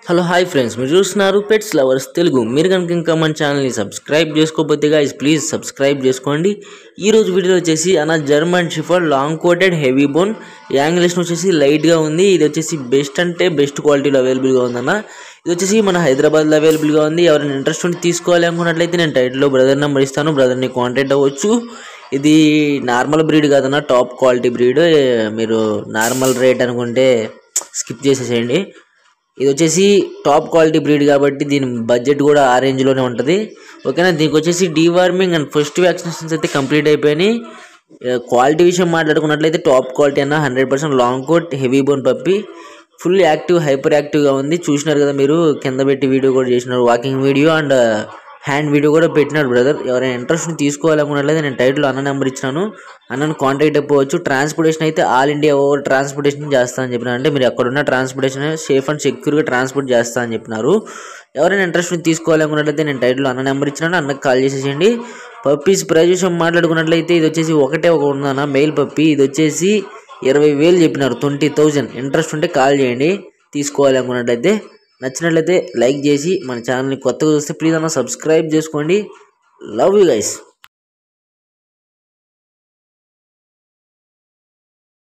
hello hi friends మీరు చూస్తున్నారు pets lovers Telugu మీరు కనుక ఇంకా మన ఛానల్ని సబ్స్క్రైబ్ చేసుకోకపోతే గైస్ ప్లీజ్ సబ్స్క్రైబ్ చేసుకోండి ఈ రోజు వీడియో వచ్చేసి అన్న German shepherd long coated heavy bone angulation వచ్చేసి లైట్గా ఉంది ఇది వచ్చేసి బెస్ట్ అంటే బెస్ట్ క్వాలిటీలో అవైలబుల్గా ఉందన్న ఇది వచ్చేసి మన హైదరాబాద్లో అవైలబుల్గా ఉంది ఎవరైనా ఇంట్రెస్ట్ ఉండి తీసుకోవాలి అనుకున్నట్లయితే నేను టైటిల్లో బ్రదర్ నెంబర్ ఇస్తాను బ్రదర్ని కాంటాక్ట్ అవ్వచ్చు ఇది నార్మల్ బ్రీడ్ కాదన్న టాప్ క్వాలిటీ బ్రీడ్ మీరు నార్మల్ రేట్ అనుకుంటే స్కిప్ చేసేసేయండి ఇది వచ్చేసి టాప్ క్వాలిటీ బ్రీడ్ కాబట్టి దీని బడ్జెట్ కూడా ఆ రేంజ్లోనే ఉంటుంది ఓకేనా దీనికి వచ్చేసి డీవార్మింగ్ అండ్ ఫస్ట్ వ్యాక్సినేషన్స్ అయితే కంప్లీట్ అయిపోయినాయి క్వాలిటీ విషయం మాట్లాడుకున్నట్లయితే టాప్ క్వాలిటీ అన్న hundred percent long coat heavy bone puppy full active hyper యాక్టివ్గా ఉంది చూసినారు కదా మీరు కింద పెట్టి వీడియో కూడా చేసినారు walking video and hand video కూడా పెట్టినాడు బ్రదర్ ఎవరైనా ఇంట్రెస్ట్ తీసుకోవాలనుకున్నట్లయితే నేను టైటిల్ అన్న నెంబర్ ఇచ్చినాను అన్నను కాంటాక్ట్ అయిపోవచ్చు ట్రాన్స్పోర్టేషన్ అయితే ఆల్ ఇండియా ఓవర్ ట్రాన్స్పోర్టేషన్ చేస్తా అని చెప్పిన అంటే మీరు ఎక్కడున్న ట్రాన్స్పోర్టేషన్ సేఫ్ అండ్ సెక్యూర్గా ట్రాన్స్పోర్ట్ చేస్తా అని చెప్పినారు ఎవరైనా ఇంట్రెస్ట్ తీసుకోవాలనుకున్నట్లయితే నేను టైటిల్ అన్న నెంబర్ ఇచ్చినాను అన్నకు కాల్ చేసేసేయండి పప్పీస్ ప్రైజ్ విషయం మాట్లాడుకున్నట్లయితే ఇది వచ్చేసి ఒకటే ఒక ఉందన్న మెయిల్ పప్పి ఇది వచ్చేసి ఇరవై వేలు చెప్పినారు ట్వంటీ థౌజండ్ ఇంట్రెస్ట్ ఉంటే కాల్ చేయండి తీసుకోవాలి అనుకున్నట్లయితే నచ్చినట్లయితే లైక్ చేసి మన ఛానల్ని కొత్తగా చూస్తే ప్లీజ్ అన్న సబ్స్క్రైబ్ చేసుకోండి లవ్ యూ గైస్